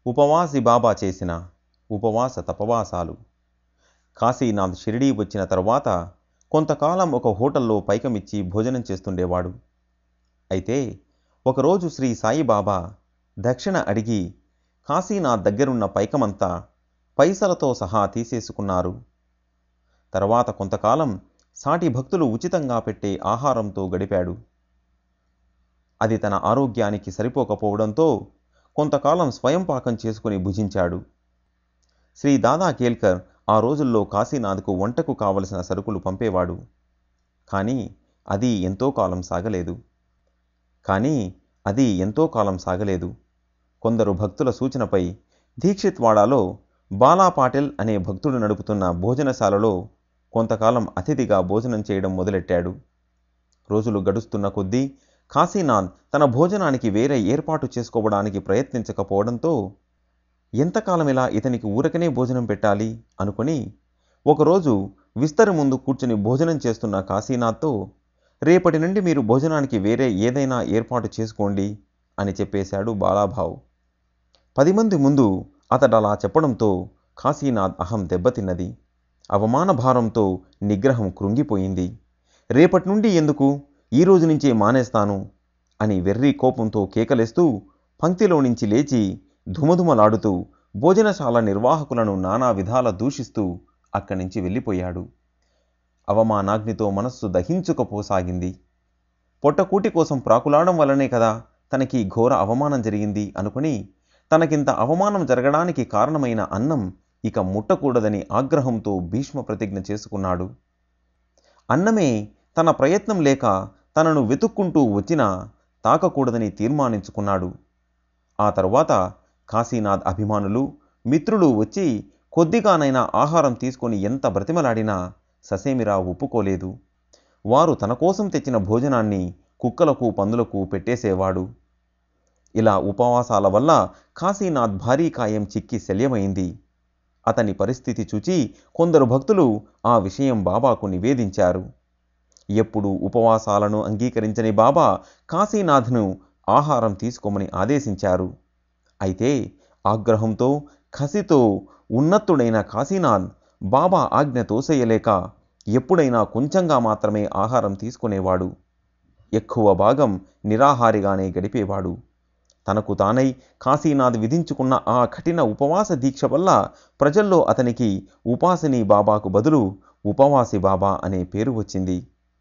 ఉపవాసి బాబా చేసిన ఉపవాస తపవాసాలు కాశీనాథ్ షిరిడీ వచ్చిన తరువాత కొంతకాలం ఒక హోటల్లో పైకమిచ్చి భోజనం చేస్తుండేవాడు అయితే ఒకరోజు శ్రీ సాయిబాబా దక్షిణ అడిగి కాశీనాథ్ దగ్గరున్న పైకమంతా పైసలతో సహా తీసేసుకున్నారు తర్వాత కొంతకాలం సాటి భక్తులు ఉచితంగా పెట్టే ఆహారంతో గడిపాడు అది తన ఆరోగ్యానికి సరిపోకపోవడంతో కొంతకాలం స్వయం పాకం చేసుకుని భుజించాడు శ్రీ దాదా కేల్కర్ ఆ రోజుల్లో కాశీనాథ్కు వంటకు కావలసిన సరుకులు పంపేవాడు కానీ అది ఎంతో కాలం సాగలేదు కానీ అది ఎంతో కాలం సాగలేదు కొందరు భక్తుల సూచనపై దీక్షిత్వాడాలో బాలా పాటిల్ అనే భక్తుడు నడుపుతున్న భోజనశాలలో కొంతకాలం అతిథిగా భోజనం చేయడం మొదలెట్టాడు రోజులు గడుస్తున్న కొద్దీ కాశీనాథ్ తన భోజనానికి వేరే ఏర్పాటు చేసుకోవడానికి ప్రయత్నించకపోవడంతో ఎంతకాలం ఇలా ఇతనికి ఊరకనే భోజనం పెట్టాలి అనుకుని ఒకరోజు విస్తరి ముందు కూర్చుని భోజనం చేస్తున్న కాశీనాథ్తో రేపటి నుండి మీరు భోజనానికి వేరే ఏదైనా ఏర్పాటు చేసుకోండి అని చెప్పేశాడు బాలాభావ్ పది మంది ముందు అతడు అలా చెప్పడంతో కాశీనాథ్ అహం దెబ్బతిన్నది అవమాన భారంతో నిగ్రహం కృంగిపోయింది రేపటి నుండి ఎందుకు ఈ రోజు నుంచే మానేస్తాను అని వెర్రి కోపంతో కేకలేస్తూ పంక్తిలో నుంచి లేచి ధుమధుమలాడుతూ భోజనశాల నిర్వాహకులను నానా విధాల దూషిస్తూ అక్కడి నుంచి వెళ్ళిపోయాడు అవమానాగ్నితో మనస్సు దహించుకపోసాగింది పొట్టకూటి కోసం ప్రాకులాడడం వల్లనే కదా తనకి ఘోర అవమానం జరిగింది అనుకుని తనకింత అవమానం జరగడానికి కారణమైన అన్నం ఇక ముట్టకూడదని ఆగ్రహంతో భీష్మ ప్రతిజ్ఞ చేసుకున్నాడు అన్నమే తన ప్రయత్నం లేక తనను వెతుక్కుంటూ వచ్చినా తాకకూడదని తీర్మానించుకున్నాడు ఆ తరువాత కాశీనాథ్ అభిమానులు మిత్రులు వచ్చి కొద్దిగానైనా ఆహారం తీసుకొని ఎంత బ్రతిమలాడినా ససేమిరా ఒప్పుకోలేదు వారు తన కోసం తెచ్చిన భోజనాన్ని కుక్కలకు పందులకు పెట్టేసేవాడు ఇలా ఉపవాసాల వల్ల కాశీనాథ్ భారీ కాయం చిక్కి శల్యమైంది అతని పరిస్థితి చూచి కొందరు భక్తులు ఆ విషయం బాబాకు నివేదించారు ఎప్పుడు ఉపవాసాలను అంగీకరించని బాబా కాశీనాథ్ను ఆహారం తీసుకోమని ఆదేశించారు అయితే ఆగ్రహంతో కసితో ఉన్నతుడైన కాశీనాథ్ బాబా ఆజ్ఞ తోసేయలేక ఎప్పుడైనా కొంచెంగా మాత్రమే ఆహారం తీసుకునేవాడు ఎక్కువ భాగం నిరాహారిగానే గడిపేవాడు తనకు తానై కాశీనాథ్ విధించుకున్న ఆ కఠిన ఉపవాస దీక్ష వల్ల ప్రజల్లో అతనికి ఉపాసిని బాబాకు బదులు ఉపవాసి బాబా అనే పేరు వచ్చింది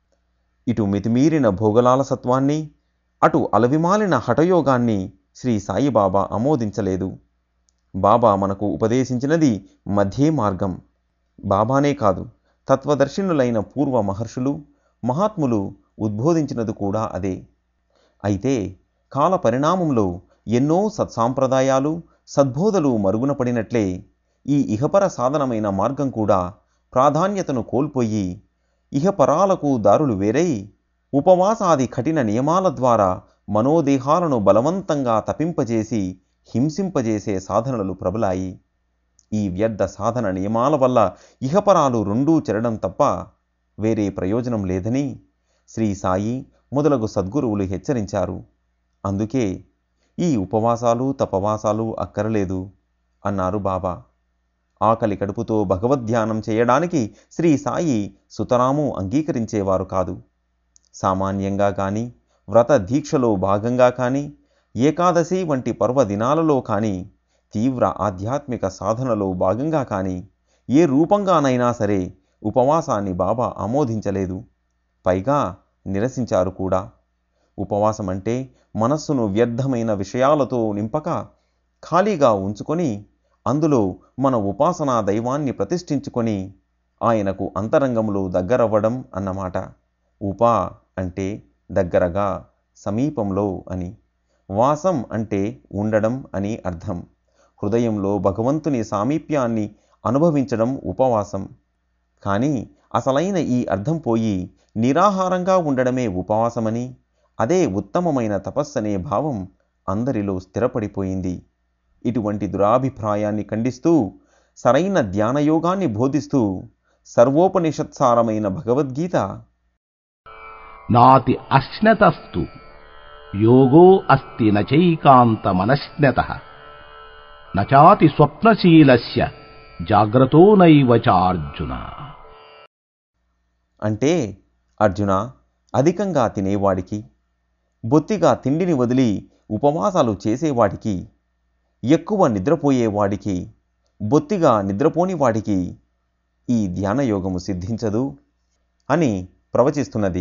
ఇటు మితిమీరిన భోగలాలసత్వాన్ని అటు అలవిమాలిన హఠయోగాన్ని శ్రీ సాయిబాబా ఆమోదించలేదు బాబా మనకు ఉపదేశించినది మధ్యే మార్గం బాబానే కాదు తత్వదర్శినులైన పూర్వ మహర్షులు మహాత్ములు ఉద్బోధించినది కూడా అదే అయితే కాల పరిణామంలో ఎన్నో సత్సాంప్రదాయాలు సద్బోధలు మరుగున పడినట్లే ఈ ఇహపర సాధనమైన మార్గం కూడా ప్రాధాన్యతను కోల్పోయి ఇహపరాలకు దారులు వేరై ఉపవాసాది కఠిన నియమాల ద్వారా మనోదేహాలను బలవంతంగా తపింపజేసి హింసింపజేసే సాధనలు ప్రబలాయి ఈ వ్యర్థ సాధన నియమాల వల్ల ఇహపరాలు రెండూ చెరడం తప్ప వేరే ప్రయోజనం లేదని శ్రీ సాయి మొదలగు సద్గురువులు హెచ్చరించారు అందుకే ఈ ఉపవాసాలు తపవాసాలు అక్కరలేదు అన్నారు బాబా ఆకలి కడుపుతో భగవద్ధ్యానం చేయడానికి శ్రీ సాయి సుతరాము అంగీకరించేవారు కాదు సామాన్యంగా కానీ వ్రత దీక్షలో భాగంగా కానీ ఏకాదశి వంటి పర్వదినాలలో కానీ తీవ్ర ఆధ్యాత్మిక సాధనలో భాగంగా కానీ ఏ రూపంగానైనా సరే ఉపవాసాన్ని బాబా ఆమోదించలేదు పైగా నిరసించారు కూడా ఉపవాసం అంటే మనస్సును వ్యర్థమైన విషయాలతో నింపక ఖాళీగా ఉంచుకొని అందులో మన ఉపాసనా దైవాన్ని ప్రతిష్ఠించుకొని ఆయనకు అంతరంగంలో దగ్గరవ్వడం అన్నమాట ఉపా అంటే దగ్గరగా సమీపంలో అని వాసం అంటే ఉండడం అని అర్థం హృదయంలో భగవంతుని సామీప్యాన్ని అనుభవించడం ఉపవాసం కానీ అసలైన ఈ అర్థం పోయి నిరాహారంగా ఉండడమే ఉపవాసమని అదే ఉత్తమమైన తపస్సనే భావం అందరిలో స్థిరపడిపోయింది ఇటువంటి దురాభిప్రాయాన్ని ఖండిస్తూ సరైన ధ్యానయోగాన్ని బోధిస్తూ సర్వోపనిషత్సారమైన భగవద్గీత నాతి అశ్నతస్తు యోగో అస్తి నచైకాంతమనశ్నత నచాతి స్వప్నశీలస్య జాగ్రతో నైవ చార్జున అంటే అర్జున అధికంగా తినేవాడికి బొత్తిగా తిండిని వదిలి ఉపవాసాలు చేసేవాడికి ఎక్కువ నిద్రపోయేవాడికి బొత్తిగా నిద్రపోని వాడికి ఈ ధ్యానయోగము సిద్ధించదు అని ప్రవచిస్తున్నది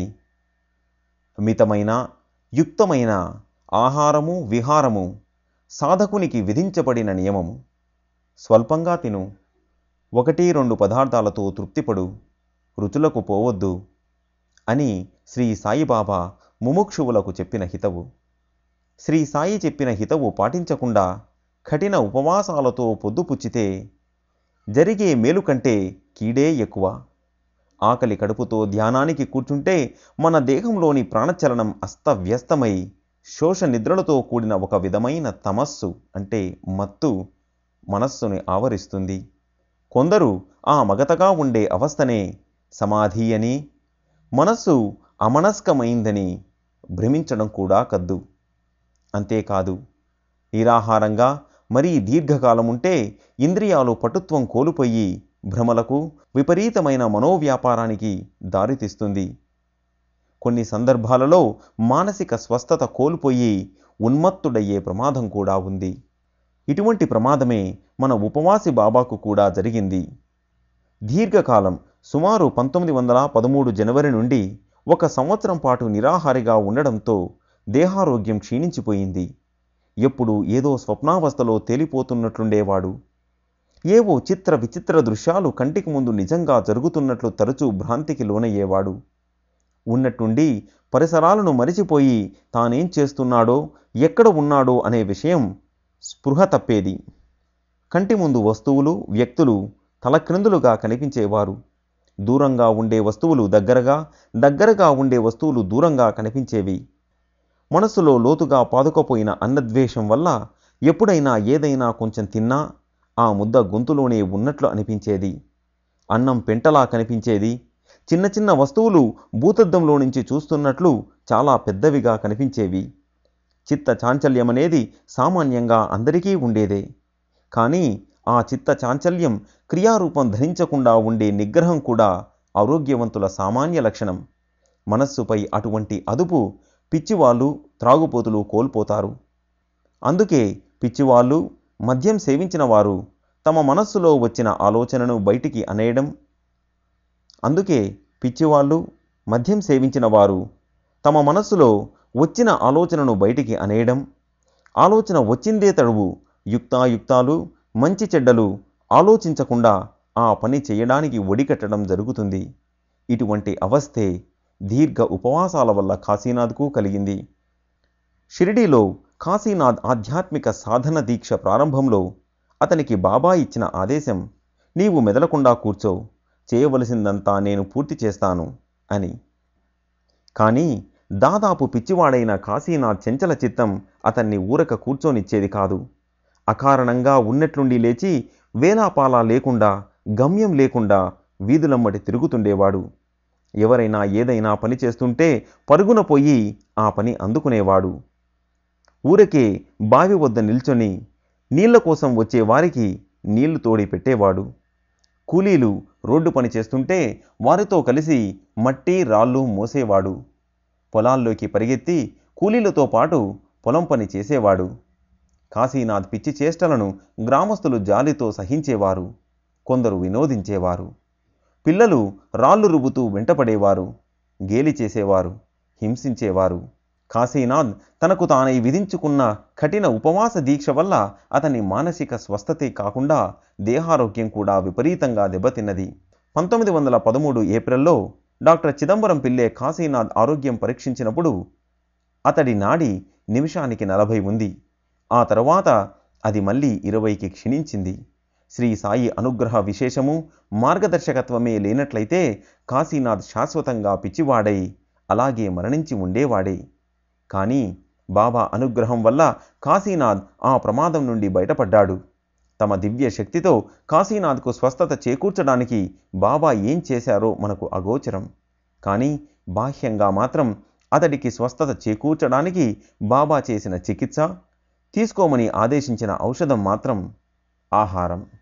మితమైన యుక్తమైన ఆహారము విహారము సాధకునికి విధించబడిన నియమము స్వల్పంగా తిను ఒకటి రెండు పదార్థాలతో తృప్తిపడు రుచులకు పోవద్దు అని శ్రీ సాయిబాబా ముముక్షువులకు చెప్పిన హితవు శ్రీ సాయి చెప్పిన హితవు పాటించకుండా కఠిన ఉపవాసాలతో పొద్దుపుచ్చితే జరిగే మేలు కంటే కీడే ఎక్కువ ఆకలి కడుపుతో ధ్యానానికి కూర్చుంటే మన దేహంలోని ప్రాణచలనం అస్తవ్యస్తమై శోష నిద్రలతో కూడిన ఒక విధమైన తమస్సు అంటే మత్తు మనస్సుని ఆవరిస్తుంది కొందరు ఆ మగతగా ఉండే అవస్థనే సమాధి అని మనస్సు అమనస్కమైందని భ్రమించడం కూడా కద్దు అంతేకాదు నిరాహారంగా మరీ దీర్ఘకాలం ఉంటే ఇంద్రియాలు పటుత్వం కోల్పోయి భ్రమలకు విపరీతమైన మనోవ్యాపారానికి దారితీస్తుంది కొన్ని సందర్భాలలో మానసిక స్వస్థత కోల్పోయి ఉన్మత్తుడయ్యే ప్రమాదం కూడా ఉంది ఇటువంటి ప్రమాదమే మన ఉపవాసి బాబాకు కూడా జరిగింది దీర్ఘకాలం సుమారు పంతొమ్మిది వందల పదమూడు జనవరి నుండి ఒక సంవత్సరం పాటు నిరాహారిగా ఉండడంతో దేహారోగ్యం క్షీణించిపోయింది ఎప్పుడు ఏదో స్వప్నావస్థలో తేలిపోతున్నట్లుండేవాడు ఏవో చిత్ర విచిత్ర దృశ్యాలు కంటికి ముందు నిజంగా జరుగుతున్నట్లు తరచూ భ్రాంతికి లోనయ్యేవాడు ఉన్నట్టుండి పరిసరాలను మరిచిపోయి తానేం చేస్తున్నాడో ఎక్కడ ఉన్నాడో అనే విషయం స్పృహ తప్పేది కంటి ముందు వస్తువులు వ్యక్తులు తలక్రిందులుగా కనిపించేవారు దూరంగా ఉండే వస్తువులు దగ్గరగా దగ్గరగా ఉండే వస్తువులు దూరంగా కనిపించేవి మనసులో లోతుగా పాదుకపోయిన అన్నద్వేషం వల్ల ఎప్పుడైనా ఏదైనా కొంచెం తిన్నా ఆ ముద్ద గొంతులోనే ఉన్నట్లు అనిపించేది అన్నం పెంటలా కనిపించేది చిన్న చిన్న వస్తువులు భూతద్దంలో నుంచి చూస్తున్నట్లు చాలా పెద్దవిగా కనిపించేవి చిత్త చాంచల్యమనేది సామాన్యంగా అందరికీ ఉండేదే కానీ ఆ చిత్త చాంచల్యం క్రియారూపం ధరించకుండా ఉండే నిగ్రహం కూడా ఆరోగ్యవంతుల సామాన్య లక్షణం మనస్సుపై అటువంటి అదుపు పిచ్చివాళ్ళు త్రాగుపోతులు కోల్పోతారు అందుకే పిచ్చివాళ్ళు మద్యం సేవించిన వారు తమ మనస్సులో వచ్చిన ఆలోచనను బయటికి అనేయడం అందుకే పిచ్చివాళ్ళు మద్యం సేవించిన వారు తమ మనస్సులో వచ్చిన ఆలోచనను బయటికి అనేయడం ఆలోచన వచ్చిందే తడువు యుక్తాయుక్తాలు మంచి చెడ్డలు ఆలోచించకుండా ఆ పని చేయడానికి ఒడికట్టడం జరుగుతుంది ఇటువంటి అవస్థే దీర్ఘ ఉపవాసాల వల్ల కాశీనాథ్కు కలిగింది షిరిడీలో కాశీనాథ్ ఆధ్యాత్మిక సాధన దీక్ష ప్రారంభంలో అతనికి బాబా ఇచ్చిన ఆదేశం నీవు మెదలకుండా కూర్చో చేయవలసిందంతా నేను పూర్తి చేస్తాను అని కానీ దాదాపు పిచ్చివాడైన కాశీనాథ్ చెంచల చిత్తం అతన్ని ఊరక కూర్చోనిచ్చేది కాదు అకారణంగా ఉన్నట్లుండి లేచి వేలాపాలా లేకుండా గమ్యం లేకుండా వీధులమ్మటి తిరుగుతుండేవాడు ఎవరైనా ఏదైనా పని చేస్తుంటే పరుగున పోయి ఆ పని అందుకునేవాడు ఊరకే బావి వద్ద నిల్చొని నీళ్ల కోసం వచ్చే వారికి నీళ్లు తోడి పెట్టేవాడు కూలీలు రోడ్డు పని చేస్తుంటే వారితో కలిసి మట్టి రాళ్ళు మోసేవాడు పొలాల్లోకి పరిగెత్తి కూలీలతో పాటు పొలం పని చేసేవాడు కాశీనాథ్ పిచ్చి చేష్టలను గ్రామస్తులు జాలితో సహించేవారు కొందరు వినోదించేవారు పిల్లలు రాళ్ళు రుబుతూ వెంటపడేవారు గేలి చేసేవారు హింసించేవారు కాశీనాథ్ తనకు తానై విధించుకున్న కఠిన ఉపవాస దీక్ష వల్ల అతని మానసిక స్వస్థతే కాకుండా దేహారోగ్యం కూడా విపరీతంగా దెబ్బతిన్నది పంతొమ్మిది వందల పదమూడు ఏప్రిల్లో డాక్టర్ చిదంబరం పిల్లే కాశీనాథ్ ఆరోగ్యం పరీక్షించినప్పుడు అతడి నాడి నిమిషానికి నలభై ఉంది ఆ తర్వాత అది మళ్ళీ ఇరవైకి క్షీణించింది శ్రీ సాయి అనుగ్రహ విశేషము మార్గదర్శకత్వమే లేనట్లయితే కాశీనాథ్ శాశ్వతంగా పిచ్చివాడై అలాగే మరణించి ఉండేవాడే కానీ బాబా అనుగ్రహం వల్ల కాశీనాథ్ ఆ ప్రమాదం నుండి బయటపడ్డాడు తమ దివ్య శక్తితో కాశీనాథ్కు స్వస్థత చేకూర్చడానికి బాబా ఏం చేశారో మనకు అగోచరం కానీ బాహ్యంగా మాత్రం అతడికి స్వస్థత చేకూర్చడానికి బాబా చేసిన చికిత్స తీసుకోమని ఆదేశించిన ఔషధం మాత్రం ఆహారం